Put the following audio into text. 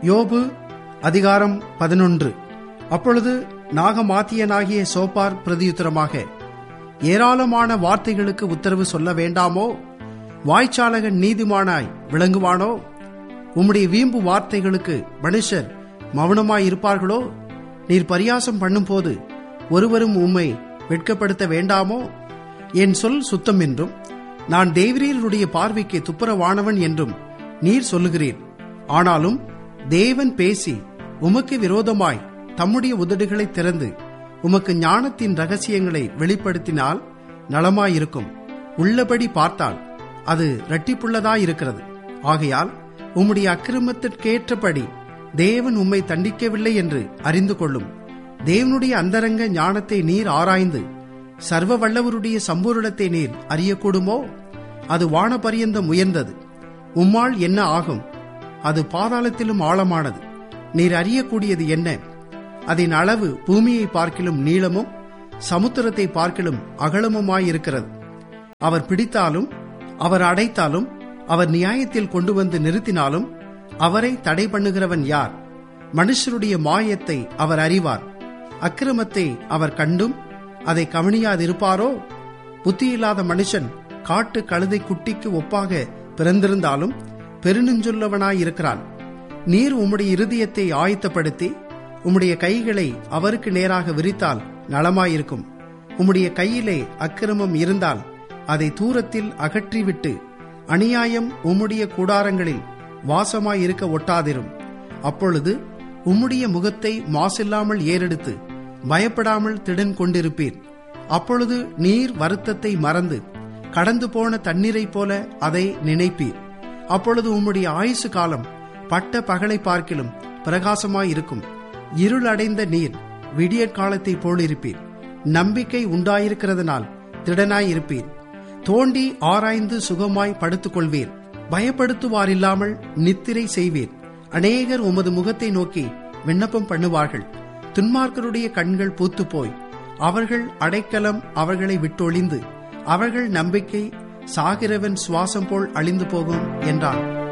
யோபு அதிகாரம் பதினொன்று அப்பொழுது நாகமாத்தியனாகிய சோப்பார் பிரதியுத்தரமாக ஏராளமான வார்த்தைகளுக்கு உத்தரவு சொல்ல வேண்டாமோ வாய்ச்சாலகன் நீதிமானாய் விளங்குவானோ உம்முடைய வீம்பு வார்த்தைகளுக்கு மனுஷர் மௌனமாயிருப்பார்களோ நீர் பரியாசம் பண்ணும்போது ஒருவரும் உம்மை வெட்கப்படுத்த வேண்டாமோ என் சொல் சுத்தம் என்றும் நான் தேவரீருடைய பார்வைக்கு துப்புரவானவன் என்றும் நீர் சொல்லுகிறீர் ஆனாலும் தேவன் பேசி உமக்கு விரோதமாய் தம்முடைய உதடுகளை திறந்து உமக்கு ஞானத்தின் ரகசியங்களை வெளிப்படுத்தினால் நலமாயிருக்கும் உள்ளபடி பார்த்தால் அது இரட்டிப்புள்ளதாயிருக்கிறது ஆகையால் உம்முடைய அக்கிரமத்திற்கேற்றபடி தேவன் உம்மை தண்டிக்கவில்லை என்று அறிந்து கொள்ளும் தேவனுடைய அந்தரங்க ஞானத்தை நீர் ஆராய்ந்து சர்வ வல்லவருடைய சம்பூரணத்தை நீர் அறியக்கூடுமோ அது வானபரியந்தம் உயர்ந்தது உம்மால் என்ன ஆகும் அது பாதாளத்திலும் ஆழமானது நீர் அறியக்கூடியது என்ன அதன் அளவு பூமியை பார்க்கிலும் நீளமும் சமுத்திரத்தை பார்க்கிலும் அகலமுமாயிருக்கிறது அவர் பிடித்தாலும் அவர் அடைத்தாலும் அவர் நியாயத்தில் கொண்டு வந்து நிறுத்தினாலும் அவரை தடை பண்ணுகிறவன் யார் மனுஷருடைய மாயத்தை அவர் அறிவார் அக்கிரமத்தை அவர் கண்டும் அதை கவனியாதிருப்பாரோ புத்தியில்லாத மனுஷன் காட்டு கழுதை குட்டிக்கு ஒப்பாக பிறந்திருந்தாலும் பெருநெஞ்சுள்ளவனாயிருக்கிறான் நீர் உம்முடைய இருதயத்தை ஆயத்தப்படுத்தி உம்முடைய கைகளை அவருக்கு நேராக விரித்தால் நலமாயிருக்கும் உம்முடைய கையிலே அக்கிரமம் இருந்தால் அதை தூரத்தில் அகற்றிவிட்டு அநியாயம் உம்முடைய கூடாரங்களில் வாசமாயிருக்க ஒட்டாதிரும் அப்பொழுது உம்முடைய முகத்தை மாசில்லாமல் ஏறெடுத்து பயப்படாமல் திடன் கொண்டிருப்பீர் அப்பொழுது நீர் வருத்தத்தை மறந்து கடந்து போன தண்ணீரைப் போல அதை நினைப்பீர் அப்பொழுது உம்முடைய ஆயுசு காலம் பட்ட பகலை பார்க்கிலும் பிரகாசமாயிருக்கும் இருளடைந்த நீர் விடிய காலத்தை போலிருப்பீர் நம்பிக்கை உண்டாயிருக்கிறதுனால் திடனாயிருப்பீர் தோண்டி ஆராய்ந்து சுகமாய் படுத்துக் கொள்வீர் பயப்படுத்துவாரில்லாமல் நித்திரை செய்வீர் அநேகர் உமது முகத்தை நோக்கி விண்ணப்பம் பண்ணுவார்கள் துன்மார்க்கருடைய கண்கள் பூத்துப்போய் அவர்கள் அடைக்கலம் அவர்களை விட்டொழிந்து அவர்கள் நம்பிக்கை சாகிறவன் சுவாசம் போல் அழிந்து போகும் என்றான்